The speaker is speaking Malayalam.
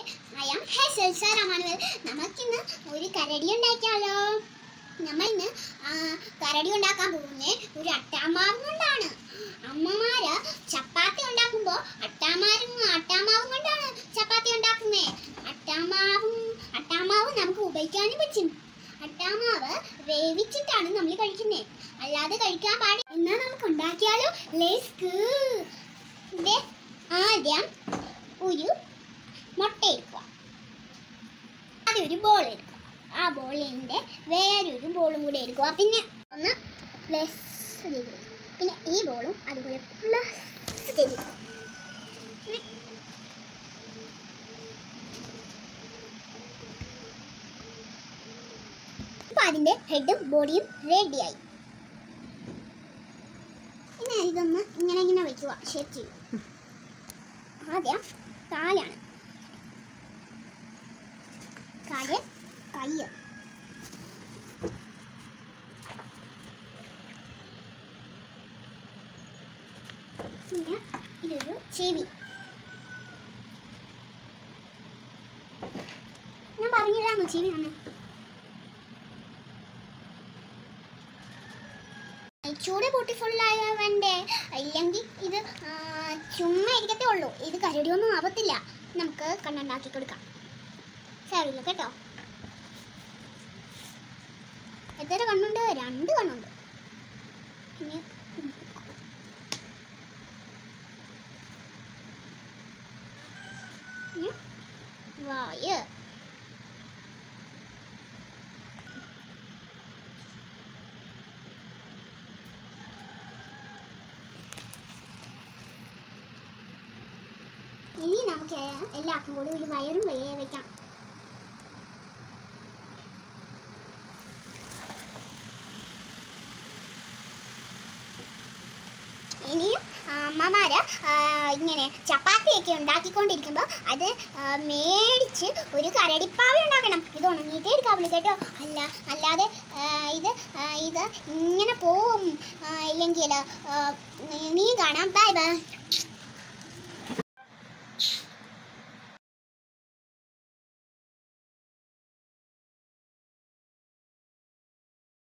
ഐ ആം ഹെസൽ സാറാമാനുവൽ നമുക്കിന്ന് ഒരു കരടി ഉണ്ടാക്കിയാലോ നമ്മൾ ഇന്ന് ആ, കരടി ഉണ്ടാക്കാൻ പോകുന്നത് ഒരു അട്ടാമാവും കൊണ്ടാണ് അമ്മമാര് ചപ്പാത്തി ഉണ്ടാക്കുമ്പോ അട്ടാമാരും അട്ടാമാവും കൊണ്ടാണ് ചപ്പാത്തി ഉണ്ടാക്കുന്നത് അട്ടാമാവും അട്ടാമാവ് നമുക്ക് ഉപയോഗിക്കാനും പറ്റും അട്ടാമാവ് വേവിച്ചിട്ടാണ് നമ്മൾ കഴിക്കുന്നത് അല്ലാതെ കഴിക്കാൻ പാടില്ല എന്നാ നമുക്ക് ഉണ്ടാക്കിയാലോ ലെസ്ക് ദേ, ആദ്യം ഒരു മുട്ട എടുക്കുക അതൊരു ബോൾ എടുക്കുക ആ ബോളിൻ്റെ വേറൊരു ബോളും കൂടെ എടുക്കുക പിന്നെ ഒന്ന് പ്ലസ് ചെയ്ത് പിന്നെ ഈ ബോളും അതുപോലെ പ്ലസ് ചെയ്ത് പിന്നെ ഇപ്പൊ അതിന്റെ ഹെഡും ബോഡിയും റെഡിയായി ഇനി ഇതൊന്ന് ഇങ്ങനെ ഇങ്ങനെ വെക്കുക ഷേപ്പ് ചെയ്യും ആദ്യം കാലാണ് കാല് കയ്യ് പിന്നെ ഇതൊരു ചെവി ഞാൻ പറഞ്ഞില്ലാന്നോ ചെവി ആണ് ചൂട് പൊട്ടി ഫുള്ളായ വേണ്ടേ ഇല്ലെങ്കിൽ ഇത് ആ, ചുമ്മാ ഇരിക്കത്തേ ഉള്ളൂ ഇത് കരടിയൊന്നും ആവത്തില്ല നമുക്ക് കണ്ണുണ്ടാക്കി കൊടുക്കാം സാരില്ല കേട്ടോ എത്ര കണ്ണുണ്ട് രണ്ട് കണ്ണുണ്ട് ഇനി ഇനി വായ് ഇനി നമുക്ക് എല്ലാവർക്കും കൂടി ഒരു വയറും വയ്യ വെക്കാം ഇനിയും അമ്മമാര് ആ, ഇങ്ങനെ ചപ്പാത്തിയൊക്കെ ഉണ്ടാക്കിക്കൊണ്ടിരിക്കുമ്പോൾ അത് ആ, മേടിച്ച് ഒരു കരടിപ്പാവ ഉണ്ടാക്കണം ഇത് ഉണങ്ങിയിട്ടേ എടുക്കാവുള്ളൂ കേട്ടോ അല്ല അല്ലാതെ ആ, ഇത് ആ, ഇത് ഇങ്ങനെ പോവും ആ, ഇല്ലെങ്കിൽ ആ, നീ കാണാം ബൈ ബൈ